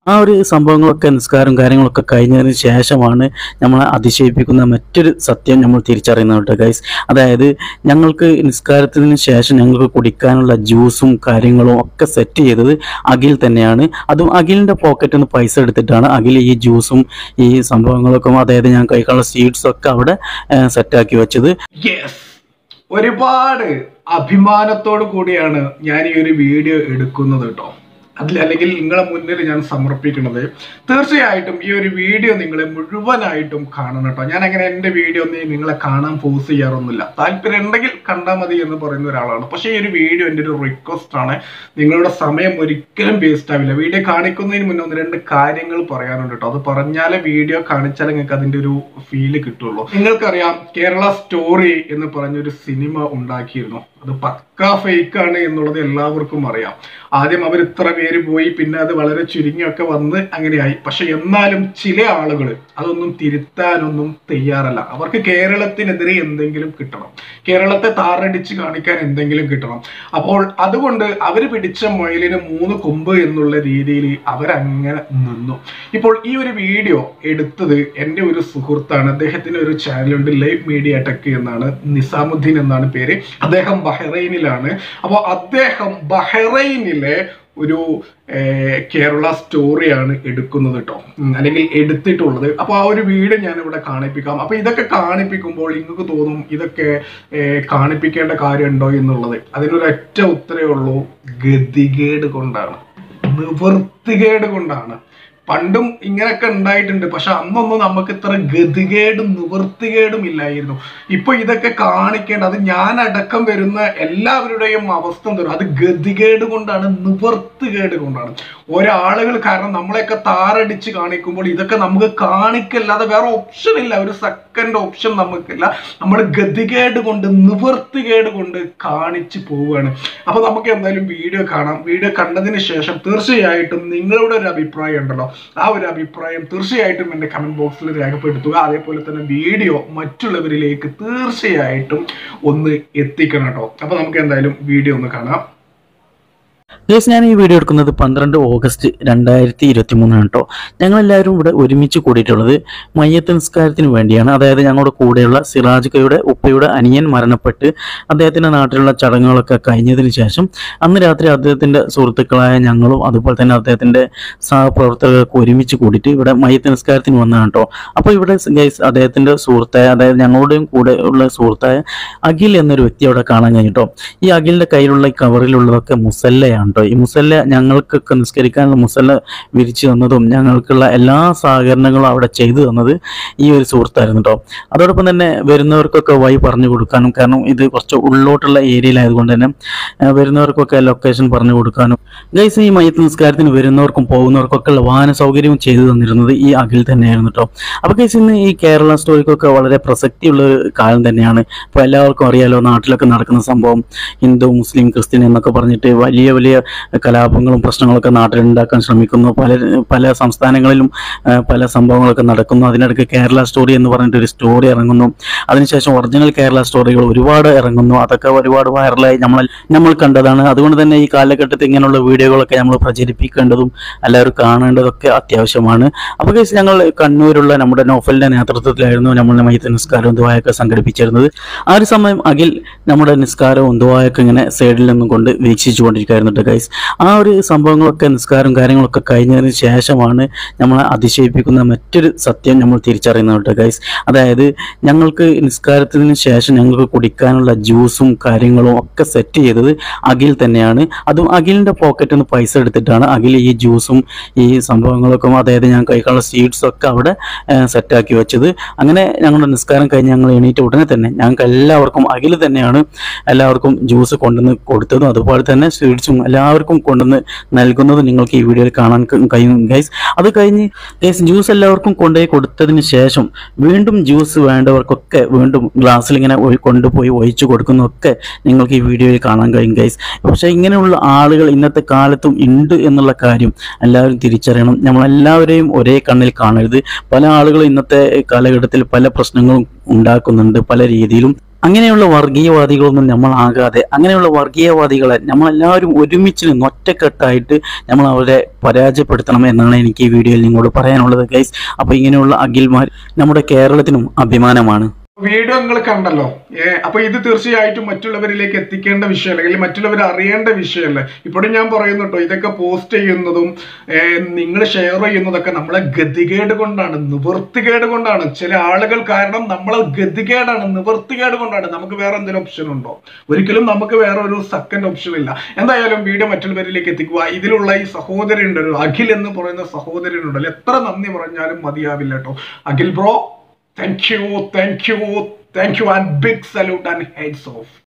ആ ഒരു സംഭവങ്ങളൊക്കെ നിസ്കാരം കാര്യങ്ങളൊക്കെ കഴിഞ്ഞതിന് ശേഷമാണ് നമ്മളെ അതിശയിപ്പിക്കുന്ന മറ്റൊരു സത്യം നമ്മൾ തിരിച്ചറിയുന്നത് കേട്ടോ ഗൈസ് അതായത് ഞങ്ങൾക്ക് നിസ്കാരത്തിന് ശേഷം ഞങ്ങൾക്ക് കുടിക്കാനുള്ള ജ്യൂസും കാര്യങ്ങളും ഒക്കെ സെറ്റ് ചെയ്തത് അഖിൽ തന്നെയാണ് അതും അഖിലിൻ്റെ പോക്കറ്റിൽ നിന്ന് പൈസ എടുത്തിട്ടാണ് അഖിൽ ഈ ജ്യൂസും ഈ സംഭവങ്ങളൊക്കെ അതായത് ഞാൻ കഴിക്കാനുള്ള സ്വീറ്റ്സ് ഒക്കെ അവിടെ സെറ്റാക്കി വെച്ചത് യെസ് ഒരുപാട് അഭിമാനത്തോടു കൂടിയാണ് ഞാൻ ഈ ഒരു വീഡിയോ എടുക്കുന്നത് കേട്ടോ അതിൽ അല്ലെങ്കിൽ നിങ്ങളെ മുന്നിൽ ഞാൻ സമർപ്പിക്കുന്നത് തീർച്ചയായിട്ടും ഈ ഒരു വീഡിയോ നിങ്ങൾ മുഴുവനായിട്ടും കാണണം കേട്ടോ ഞാൻ അങ്ങനെ എൻ്റെ വീഡിയോ ഒന്നും നിങ്ങളെ കാണാൻ ഫോഴ്സ് ചെയ്യാറൊന്നുമില്ല താല്പര്യം ഉണ്ടെങ്കിൽ കണ്ടാൽ മതി എന്ന് പറയുന്ന ഒരാളാണ് പക്ഷേ ഈ ഒരു വീഡിയോ എൻ്റെ ഒരു റിക്വസ്റ്റ് ആണ് നിങ്ങളുടെ സമയം ഒരിക്കലും വേസ്റ്റ് ആവില്ല വീഡിയോ കാണിക്കുന്നതിന് മുന്നേ ഒന്ന് രണ്ട് കാര്യങ്ങൾ പറയാനുണ്ട് കേട്ടോ അത് പറഞ്ഞാലേ വീഡിയോ കാണിച്ചാലേ നിങ്ങൾക്ക് അതിൻ്റെ ഒരു ഫീല് കിട്ടുള്ളൂ നിങ്ങൾക്കറിയാം കേരള സ്റ്റോറി എന്ന് പറഞ്ഞൊരു സിനിമ ഉണ്ടാക്കിയിരുന്നു അത് പക്കാ ഫേക്ക് ആണ് എന്നുള്ളത് എല്ലാവർക്കും അറിയാം ആദ്യം അവർ ഇത്ര പേര് പോയി പിന്നെ അത് വളരെ ചുരുങ്ങിയൊക്കെ വന്ന് അങ്ങനെയായി പക്ഷെ എന്നാലും ചില ആളുകൾ അതൊന്നും തിരുത്താനൊന്നും തയ്യാറല്ല അവർക്ക് കേരളത്തിനെതിരെ എന്തെങ്കിലും കിട്ടണം കേരളത്തെ താറടിച്ച് കാണിക്കാൻ എന്തെങ്കിലും കിട്ടണം അപ്പോൾ അതുകൊണ്ട് അവർ പിടിച്ച മൊയിലിന് മൂന്ന് കൊമ്പ് എന്നുള്ള രീതിയിൽ അവരങ്ങനെ നിന്നു ഇപ്പോൾ ഈ ഒരു വീഡിയോ എടുത്തത് എൻ്റെ ഒരു സുഹൃത്താണ് അദ്ദേഹത്തിന് ഒരു ചാനലുണ്ട് ലൈവ് മീഡിയ ടെക് എന്നാണ് നിസാമുദ്ദീൻ എന്നാണ് പേര് അദ്ദേഹം ബഹ്റൈനിലാണ് അപ്പോൾ അദ്ദേഹം ബഹ്റൈനിലെ ഒരു ഏർ, കേരള സ്റ്റോറിയാണ് എടുക്കുന്നത് കേട്ടോ ഉം, അല്ലെങ്കിൽ എടുത്തിട്ടുള്ളത് അപ്പോൾ ആ ഒരു വീഡിയോ ഞാൻ ഇവിടെ കാണിപ്പിക്കാം അപ്പോൾ ഇതൊക്കെ കാണിപ്പിക്കുമ്പോൾ നിങ്ങൾക്ക് തോന്നും ഇതൊക്കെ ഏർ, കാണിപ്പിക്കേണ്ട കാര്യമുണ്ടോ എന്നുള്ളത് അതിനൊരൊറ്റ ഉത്തരവേ ഉള്ളൂ ഗതികേട് കൊണ്ടാണ് നിവൃത്തികേട് കൊണ്ടാണ് പണ്ടും ഇങ്ങനെയൊക്കെ ഉണ്ടായിട്ടുണ്ട് പക്ഷെ അന്നൊന്നും നമുക്ക് ഇത്ര ഗതികേടും നിവൃത്തികേടും ഇല്ലായിരുന്നു ഇപ്പൊ ഇതൊക്കെ കാണിക്കേണ്ട അത് ഞാൻ അടക്കം വരുന്ന എല്ലാവരുടെയും അവസ്ഥ തരും അത് ഗതികേട് കൊണ്ടാണ് നിവൃത്തികേട് കൊണ്ടാണ് ഒരാളുകൾ കാരണം നമ്മളെയൊക്കെ താറടിച്ച് കാണിക്കുമ്പോൾ ഇതൊക്കെ നമുക്ക് കാണിക്കല്ലാതെ വേറെ ഓപ്ഷൻ ഇല്ല ഒരു സെക്കൻഡ് ഓപ്ഷൻ നമുക്കില്ല നമ്മൾ ഗതികേട് കൊണ്ട് നിവൃത്തികേട് കൊണ്ട് കാണിച്ചു പോവുകയാണ് അപ്പൊ നമുക്ക് എന്തായാലും വീഡിയോ കാണാം വീഡിയോ കണ്ടതിന് ശേഷം തീർച്ചയായിട്ടും നിങ്ങളുടെ ഒരു അഭിപ്രായം ഉണ്ടല്ലോ ആ ഒരു അഭിപ്രായം തീർച്ചയായിട്ടും എൻ്റെ കമന്റ് ബോക്സിൽ രേഖപ്പെടുത്തുക അതേപോലെ തന്നെ വീഡിയോ മറ്റുള്ളവരിലേക്ക് തീർച്ചയായിട്ടും ഒന്ന് എത്തിക്കണം കേട്ടോ അപ്പൊ നമുക്ക് എന്തായാലും വീഡിയോ ഒന്ന് കാണാം ഗൈസ് ഞാൻ ഈ വീഡിയോ എടുക്കുന്നത് പന്ത്രണ്ട് ഓഗസ്റ്റ് രണ്ടായിരത്തി ഇരുപത്തി മൂന്നാണ് കേട്ടോ ഞങ്ങളെല്ലാവരും ഇവിടെ ഒരുമിച്ച് കൂടിയിട്ടുള്ളത് മയ്യത്ത് നിസ്കാരത്തിന് വേണ്ടിയാണ് അതായത് ഞങ്ങളുടെ കൂടെയുള്ള സിറാജ് കയുടെ ഉപ്പയുടെ അനിയൻ മരണപ്പെട്ട് അദ്ദേഹത്തിൻ്റെ നാട്ടിലുള്ള ചടങ്ങുകളൊക്കെ കഴിഞ്ഞതിന് ശേഷം അന്ന് രാത്രി അദ്ദേഹത്തിൻ്റെ സുഹൃത്തുക്കളായ ഞങ്ങളും അതുപോലെ തന്നെ അദ്ദേഹത്തിൻ്റെ സഹപ്രവർത്തകർക്ക് ഒരുമിച്ച് കൂടിയിട്ട് ഇവിടെ മയ്യത്ത് നിസ്കാരത്തിന് വന്നതാണ് കേട്ടോ അപ്പോൾ ഇവിടെ ഗൈസ് അദ്ദേഹത്തിൻ്റെ സുഹൃത്തായ അതായത് ഞങ്ങളുടെയും കൂടെ ഉള്ള സുഹൃത്തായ അഖിൽ എന്നൊരു വ്യക്തി അവിടെ കാണാൻ കഴിഞ്ഞിട്ടോ ഈ അഖിലിന്റെ കയ്യിലുള്ള ഈ കവറിലുള്ളതൊക്കെ മുസല്ലയാണ് കേട്ടോ ഈ മുസല്ല ഞങ്ങൾക്കൊക്കെ നിസ്കരിക്കാനുള്ള മുസല്ല വിരിച്ചു തന്നതും ഞങ്ങൾക്കുള്ള എല്ലാ സഹകരണങ്ങളും അവിടെ ചെയ്തു തന്നത് ഈ ഒരു സുഹൃത്തായിരുന്നു കേട്ടോ അതോടൊപ്പം തന്നെ വരുന്നവർക്കൊക്കെ വഴി പറഞ്ഞു കൊടുക്കാനും കാരണം ഇത് കുറച്ച് ഉള്ളോട്ടുള്ള ഏരിയയിലായതുകൊണ്ട് തന്നെ ആ, വരുന്നവർക്കൊക്കെ ലൊക്കേഷൻ പറഞ്ഞു കൊടുക്കാനും ഗൈസ് ഈ മയത്ത് നിസ്കാരത്തിന് വരുന്നവർക്കും പോകുന്നവർക്കൊക്കെ ഉള്ള വാഹന സൗകര്യവും ചെയ്തു തന്നിരുന്നത് ഈ അഖിൽ തന്നെയായിരുന്നു കേട്ടോ അപ്പോൾ ഗൈസ് ഇന്ന് ഈ കേരള സ്റ്റോറിക്കൊക്കെ വളരെ പ്രസക്തിയുള്ള ഒരു കാലം തന്നെയാണ് ഇപ്പോൾ എല്ലാവർക്കും അറിയാലോ നാട്ടിലൊക്കെ നടക്കുന്ന സംഭവം ഹിന്ദു മുസ്ലിം ക്രിസ്ത്യൻ എന്നൊക്കെ പറഞ്ഞിട്ട് വലിയ വലിയ കലാപങ്ങളും പ്രശ്നങ്ങളൊക്കെ നാട്ടിലുണ്ടാക്കാൻ ശ്രമിക്കുന്നു പല പല സംസ്ഥാനങ്ങളിലും ആ, പല സംഭവങ്ങളൊക്കെ നടക്കുന്നു അതിനിടയ്ക്ക് കേരള സ്റ്റോറി എന്ന് പറഞ്ഞിട്ട് ഒരു സ്റ്റോറി ഇറങ്ങുന്നു അതിനുശേഷം ഒറിജിനൽ കേരള സ്റ്റോറികൾ ഒരുപാട് ഇറങ്ങുന്നു അതൊക്കെ ഒരുപാട് വൈറലായി നമ്മൾ നമ്മൾ കണ്ടതാണ് അതുകൊണ്ട് തന്നെ ഈ കാലഘട്ടത്തിൽ ഇങ്ങനെയുള്ള വീഡിയോകളൊക്കെ നമ്മൾ പ്രചരിപ്പിക്കേണ്ടതും എല്ലാവരും കാണേണ്ടതൊക്കെ അത്യാവശ്യമാണ് അപ്പോൾ കേസ് ഞങ്ങൾ കണ്ണൂരുള്ള നമ്മുടെ നോഫലിന്റെ നേതൃത്വത്തിലായിരുന്നു നമ്മൾ മയ്യത്ത് നിസ്കാരവും ദുബായൊക്കെ സംഘടിപ്പിച്ചിരുന്നത് ആ ഒരു സമയം അഖിൽ നമ്മുടെ നിസ്കാരവും ദുബായൊക്കെ ഇങ്ങനെ സൈഡിൽ നിന്നും കൊണ്ട് വീക്ഷിച്ചു കൊണ്ടിരിക്കുകയായിരുന്നു കേട്ടോ ഗൈസ് ആ ഒരു സംഭവങ്ങളൊക്കെ നിസ്കാരവും കാര്യങ്ങളൊക്കെ കഴിഞ്ഞതിന് ശേഷമാണ് നമ്മളെ അതിശയിപ്പിക്കുന്ന മറ്റൊരു സത്യം നമ്മൾ തിരിച്ചറിയുന്നത് കേട്ടോ ഗൈസ് അതായത് ഞങ്ങൾക്ക് നിസ്കാരത്തിന് ശേഷം ഞങ്ങൾക്ക് കുടിക്കാനുള്ള ജ്യൂസും കാര്യങ്ങളും ഒക്കെ സെറ്റ് ചെയ്തത് അഖിൽ തന്നെയാണ് അതും അഖിലിൻ്റെ പോക്കറ്റിൽ നിന്ന് പൈസ എടുത്തിട്ടാണ് അഖിൽ ഈ ജ്യൂസും ഈ സംഭവങ്ങളൊക്കെ അതായത് ഞാൻ കഴിക്കാനുള്ള സ്വീറ്റ്സ് ഒക്കെ അവിടെ സെറ്റാക്കി വെച്ചത് അങ്ങനെ ഞങ്ങളുടെ നിസ്കാരം കഴിഞ്ഞ് ഞങ്ങൾ എണീറ്റ ഉടനെ തന്നെ ഞങ്ങൾക്ക് എല്ലാവർക്കും അഖിൽ തന്നെയാണ് എല്ലാവർക്കും ജ്യൂസ് കൊണ്ടുവന്ന് കൊടുത്തതും അതുപോലെ തന്നെ സ്വീറ്റ്സും എല്ലാവർക്കും കൊണ്ടുവന്ന് നൽകുന്നതും നിങ്ങൾക്ക് ഈ വീഡിയോയിൽ കാണാൻ ക- കഴിയും ഗൈസ് അത് കഴിഞ്ഞ് ഗൈസ് ജ്യൂസ് എല്ലാവർക്കും കൊണ്ടുപോയി കൊടുത്തതിന് ശേഷം വീണ്ടും ജ്യൂസ് വേണ്ടവർക്കൊക്കെ വീണ്ടും ഗ്ലാസ്സിൽ ഇങ്ങനെ ഒഴി- കൊണ്ടുപോയി ഒഴിച്ചു കൊടുക്കുന്നതൊക്കെ നിങ്ങൾക്ക് ഈ വീഡിയോയിൽ കാണാൻ കഴിയും ഗൈസ് പക്ഷേ ഇങ്ങനെയുള്ള ആളുകൾ ഇന്നത്തെ കാലത്തും ഉണ്ട് എന്നുള്ള കാര്യം എല്ലാവരും തിരിച്ചറിയണം നമ്മളെല്ലാവരെയും ഒരേ കണ്ണിൽ കാണരുത് പല ആളുകളും ഇന്നത്തെ കാലഘട്ടത്തിൽ പല പ്രശ്നങ്ങളും ഉണ്ടാക്കുന്നുണ്ട് പല രീതിയിലും അങ്ങനെയുള്ള വർഗീയവാദികളൊന്നും നമ്മൾ ആകാതെ അങ്ങനെയുള്ള വർഗീയവാദികളെ നമ്മളെല്ലാവരും ഒരുമിച്ച് നിന്ന് ഒറ്റക്കെട്ടായിട്ട് നമ്മൾ അവരെ പരാജയപ്പെടുത്തണം എന്നാണ് എനിക്ക് ഈ വീഡിയോയിൽ നിങ്ങളോട് പറയാനുള്ളത് ഗൈസ് അപ്പോൾ ഇങ്ങനെയുള്ള അഖിൽമാർ നമ്മുടെ കേരളത്തിനും അഭിമാനമാണ് വീഡിയോ നിങ്ങൾ കണ്ടല്ലോ ഏ അപ്പൊ ഇത് തീർച്ചയായിട്ടും മറ്റുള്ളവരിലേക്ക് എത്തിക്കേണ്ട വിഷയമല്ല അല്ലെങ്കിൽ മറ്റുള്ളവർ അറിയേണ്ട വിഷയമല്ല ഇപ്പോഴും ഞാൻ പറയുന്നു കേട്ടോ ഇതൊക്കെ പോസ്റ്റ് ചെയ്യുന്നതും നിങ്ങൾ ഷെയർ ചെയ്യുന്നതൊക്കെ നമ്മളെ ഗതികേട് കൊണ്ടാണ് നിവൃത്തികേട് കൊണ്ടാണ് ചില ആളുകൾ കാരണം നമ്മളെ ഗതികേടാണ് നിവൃത്തികേട് കൊണ്ടാണ് നമുക്ക് വേറെ എന്തെങ്കിലും ഓപ്ഷൻ ഉണ്ടോ ഒരിക്കലും നമുക്ക് വേറെ ഒരു സെക്കൻഡ് ഓപ്ഷൻ ഇല്ല എന്തായാലും വീഡിയോ മറ്റുള്ളവരിലേക്ക് എത്തിക്കുക ഇതിലുള്ള ഈ സഹോദരൻ ഉണ്ടല്ലോ അഖിൽ എന്ന് പറയുന്ന സഹോദരൻ ഉണ്ടല്ലോ എത്ര നന്ദി പറഞ്ഞാലും മതിയാവില്ല കേട്ടോ Akhil bro Thank you, thank you, thank you, and big salute and heads off.